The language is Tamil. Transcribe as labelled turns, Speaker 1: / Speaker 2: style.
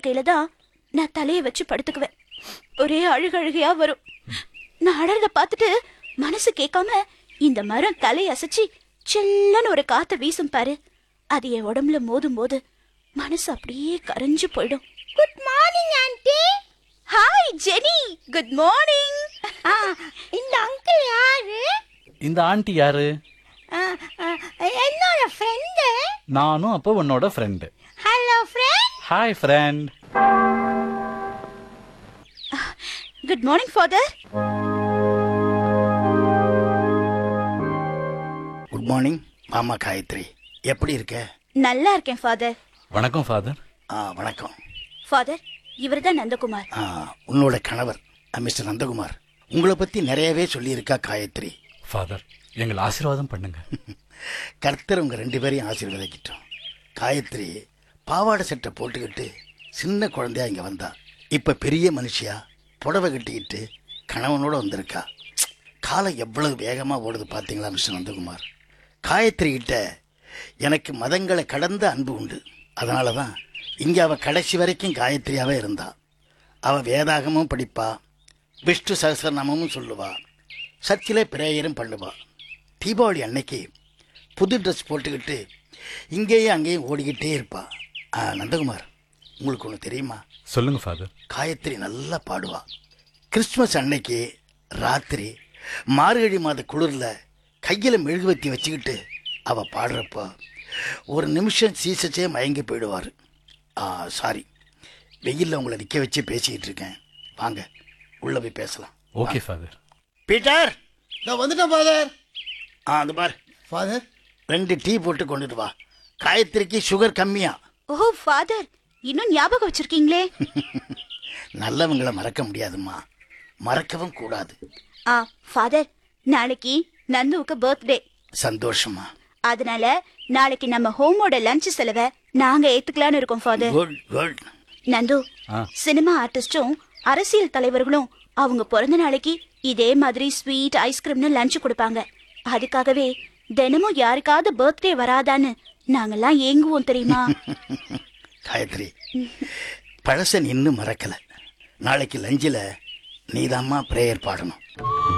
Speaker 1: படுக்கையில தான் நான் தலைய வச்சு படுத்துக்குவேன் ஒரே அழுகழுகையா வரும் நான் அழறத பார்த்துட்டு மனசு கேட்காம இந்த மரம் தலை அசைச்சு சில்லன்னு ஒரு காத்த வீசும் பாரு அது என் உடம்புல மோதும் போது மனசு அப்படியே கரைஞ்சு போயிடும் good morning aunty hi Jenny good morning
Speaker 2: இந்த அங்கிள் யாரு
Speaker 3: இந்த ஆண்டி யாரு
Speaker 2: ஆ, ஆ, என்னோட ஃப்ரெண்டு
Speaker 3: நானும் அப்போ உன்னோட friend
Speaker 2: hello friend
Speaker 3: hi friend
Speaker 1: good morning father
Speaker 4: good morning மாமா காயத்ரி எப்படி இருக்க
Speaker 1: நல்லா இருக்கேன் ஃபாதர்
Speaker 3: வணக்கம் ஃபாதர்
Speaker 4: ஆ வணக்கம்
Speaker 1: ஃபாதர் இவர்தான் நந்தகுமார்
Speaker 4: ஆ உன்னோட கணவர் ஆ, மிஸ்டர் நந்தகுமார் உங்களை பத்தி நிறையவே சொல்லியிருக்கா காயத்ரி
Speaker 3: ஃபாதர் எங்களை ஆசீர்வாதம் பண்ணுங்க
Speaker 4: கர்த்தர் உங்க ரெண்டு பேரையும் ஆசீர்வதிக்கிட்டோம் காயத்ரி பாவாடை சட்டை போட்டுக்கிட்டு சின்ன குழந்தையா இங்க வந்தா இப்ப பெரிய மனுஷியா புடவை கட்டிக்கிட்டு கணவனோட வந்திருக்கா ப்ச். காலம் எவ்வளவு வேகமா ஓடுது பாத்தீங்களா மிஸ்டர் நந்தகுமார் காயத்ரி கிட்ட எனக்கு மதங்களை கடந்த அன்பு உண்டு அதனால தான் இங்க அவ கடைசி வரைக்கும் காயத்ரியாவே இருந்தா அவ வேதாகமும் படிப்பா விஷ்ணு சகசரநாமமும் சொல்லுவா சர்ச்சில் பிரேயரும் பண்ணுவா தீபாவளி அன்னைக்கு புது ட்ரெஸ் போட்டுக்கிட்டு இங்கேயும் அங்கேயும் ஓடிக்கிட்டே இருப்பா ஆ, நந்தகுமார் உங்களுக்கு ஒன்று தெரியுமா
Speaker 3: சொல்லுங்க ஃபாதர்
Speaker 4: காயத்ரி நல்லா பாடுவா கிறிஸ்துமஸ் அன்னைக்கு ராத்திரி மார்கழி மாத குளிரில் கையில் மெழுகுவத்தி வச்சுக்கிட்டு அவ பாடுறப்போ ஒரு நிமிஷம் சீசச்சே மயங்கி போயிடுவார் ஆ சாரி வெயிலில் உங்களை நிற்க வச்சு பேசிக்கிட்டு இருக்கேன் வாங்க உள்ளே போய் பேசலாம்
Speaker 3: ஓகே ஃபாதர்
Speaker 4: பீட்டர்
Speaker 5: நான் வந்துட்டேன் ஃபாதர்
Speaker 4: ஆ அது பார்
Speaker 5: ஃபாதர்
Speaker 4: ரெண்டு டீ போட்டு கொண்டுட்டு வா காயத்ரிக்கு சுகர் கம்மியா
Speaker 1: ஓ ஃபாதர் இன்னும் ஞாபகம் வச்சிருக்கீங்களே
Speaker 4: நல்லவங்களை மறக்க முடியாதும்மா மறக்கவும் கூடாது
Speaker 1: ஆ ஃபாதர் நாளைக்கு நந்துவுக்கு பர்த்டே
Speaker 4: சந்தோஷமா
Speaker 1: அதனால நாளைக்கு நம்ம ஹோமோட லஞ்ச் செலவை நாங்க ஏத்துக்கலாம்னு இருக்கோம் ஃபாதர்
Speaker 4: குட் குட்
Speaker 1: நந்து
Speaker 3: ஆ.
Speaker 1: சினிமா ஆர்டிஸ்டும் அரசியல் தலைவர்களும் அவங்க பிறந்த நாளைக்கு இதே மாதிரி ஸ்வீட் ஐஸ்கிரீம்னு லஞ்ச் கொடுப்பாங்க அதுக்காகவே தினமும் யாருக்காவது பர்த்டே வராதான்னு நாங்கெல்லாம் ஏங்குவோம் தெரியுமா
Speaker 4: காயத்ரி பழச நீ இன்னும் மறக்கல நாளைக்கு லஞ்சில் நீதாம்மா ப்ரேயர் பாடணும்